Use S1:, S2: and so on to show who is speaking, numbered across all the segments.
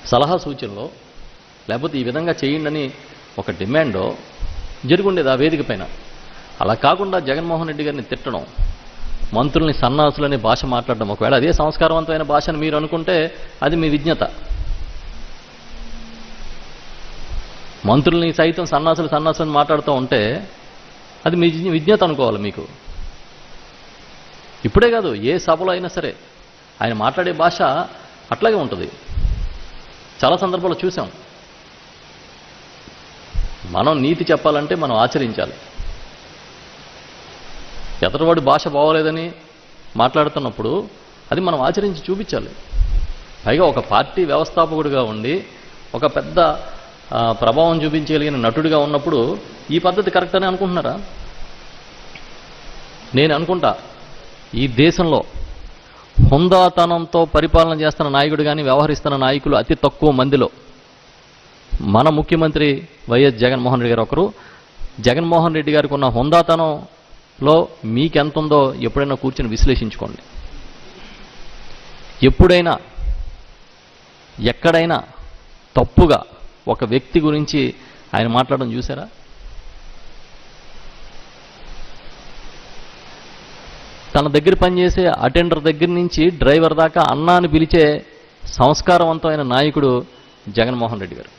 S1: సలహా సూచనలో లేకపోతే ఈ విధంగా చేయండి అని ఒక డిమాండో జరుగుండేది ఆ వేదిక పైన అలా కాకుండా జగన్మోహన్ రెడ్డి గారిని తిట్టడం మంత్రుల్ని సన్నాసులని భాష మాట్లాడడం ఒకవేళ అదే సంస్కారవంతమైన భాషను మీరు అనుకుంటే అది మీ విజ్ఞత మంత్రుల్ని సైతం సన్నాసులు సన్నాసులని మాట్లాడుతూ ఉంటే అది మీ విజ్ఞత అనుకోవాలి మీకు ఇప్పుడే కాదు ఏ సభలో అయినా సరే ఆయన మాట్లాడే భాష అట్లాగే ఉంటుంది చాలా సందర్భాల్లో చూసాం మనం నీతి చెప్పాలంటే మనం ఆచరించాలి ఎదటివాడి భాష బాగోలేదని మాట్లాడుతున్నప్పుడు అది మనం ఆచరించి చూపించాలి పైగా ఒక పార్టీ వ్యవస్థాపకుడిగా ఉండి ఒక పెద్ద ఆ, ప్రభావం చూపించగలిగిన నటుడిగా ఉన్నప్పుడు ఈ పద్ధతి కరెక్ట్ అని అనుకుంటున్నారా నేను అనుకుంటా ఈ దేశంలో హుందాతనంతో పరిపాలన చేస్తున్న నాయకుడు కానీ వ్యవహరిస్తున్న నాయకులు అతి తక్కువ మందిలో మన ముఖ్యమంత్రి వైఎస్ జగన్మోహన్ రెడ్డి గారు ఒకరు జగన్మోహన్ రెడ్డి గారికి ఉన్న హుందాతనంలో మీకెంత ఉందో ఎప్పుడైనా కూర్చొని విశ్లేషించుకోండి ఎప్పుడైనా ఎక్కడైనా తప్పుగా ఒక వ్యక్తి గురించి ఆయన మాట్లాడడం చూసారా తన దగ్గర పనిచేసే అటెండర్ దగ్గర నుంచి డ్రైవర్ దాకా అన్నాన్ని పిలిచే సంస్కారవంతమైన నాయకుడు జగన్మోహన్ రెడ్డి గారు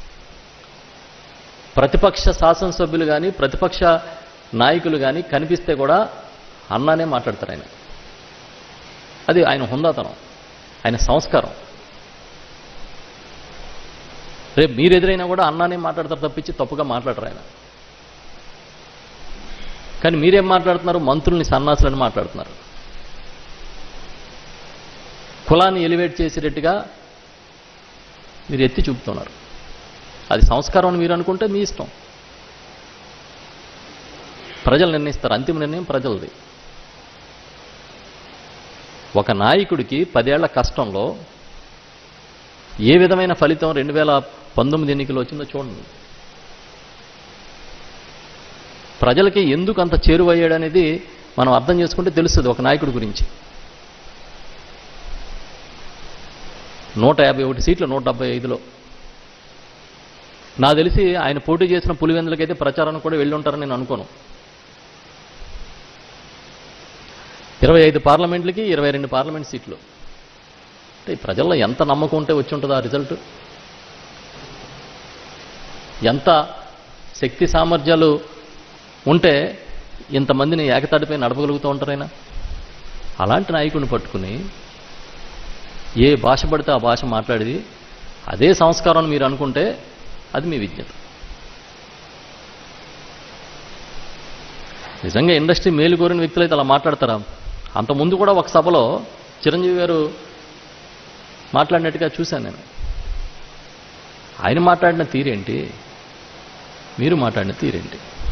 S1: ప్రతిపక్ష శాసనసభ్యులు కానీ ప్రతిపక్ష నాయకులు కానీ కనిపిస్తే కూడా అన్నానే మాట్లాడతారు ఆయన అది ఆయన హుందాతనం ఆయన సంస్కారం రేపు మీరు ఎదురైనా కూడా అన్నానే మాట్లాడతారు తప్పించి తప్పుగా మాట్లాడరు ఆయన కానీ మీరేం మాట్లాడుతున్నారు మంత్రుల్ని సన్నాసులని మాట్లాడుతున్నారు కులాన్ని ఎలివేట్ చేసేటట్టుగా మీరు ఎత్తి చూపుతున్నారు అది సంస్కారం అని మీరు అనుకుంటే మీ ఇష్టం ప్రజలు నిర్ణయిస్తారు అంతిమ నిర్ణయం ప్రజలది ఒక నాయకుడికి పదేళ్ల కష్టంలో ఏ విధమైన ఫలితం రెండు వేల పంతొమ్మిది ఎన్నికలు వచ్చిందో చూడండి ప్రజలకి ఎందుకు అంత చేరువయ్యాడనేది మనం అర్థం చేసుకుంటే తెలుస్తుంది ఒక నాయకుడి గురించి నూట యాభై ఒకటి సీట్లు నూట డెబ్బై ఐదులో నా తెలిసి ఆయన పోటీ చేసిన పులివెందులకైతే ప్రచారానికి కూడా వెళ్ళి ఉంటారని నేను అనుకోను ఇరవై ఐదు పార్లమెంట్లకి ఇరవై రెండు పార్లమెంట్ సీట్లు అంటే ప్రజల్లో ఎంత నమ్మకం ఉంటే వచ్చి ఉంటుందో ఆ రిజల్ట్ ఎంత శక్తి సామర్థ్యాలు ఉంటే ఇంతమందిని ఏకతాటిపై నడపగలుగుతూ ఉంటారైనా అలాంటి నాయకుడిని పట్టుకుని ఏ భాష పడితే ఆ భాష మాట్లాడేది అదే సంస్కారం అని మీరు అనుకుంటే అది మీ విజ్ఞత నిజంగా ఇండస్ట్రీ మేలు కోరిన వ్యక్తులు అయితే అలా మాట్లాడతారా అంతకుముందు కూడా ఒక సభలో చిరంజీవి గారు మాట్లాడినట్టుగా చూశాను నేను ఆయన మాట్లాడిన తీరేంటి మీరు మాట్లాడిన తీరేంటి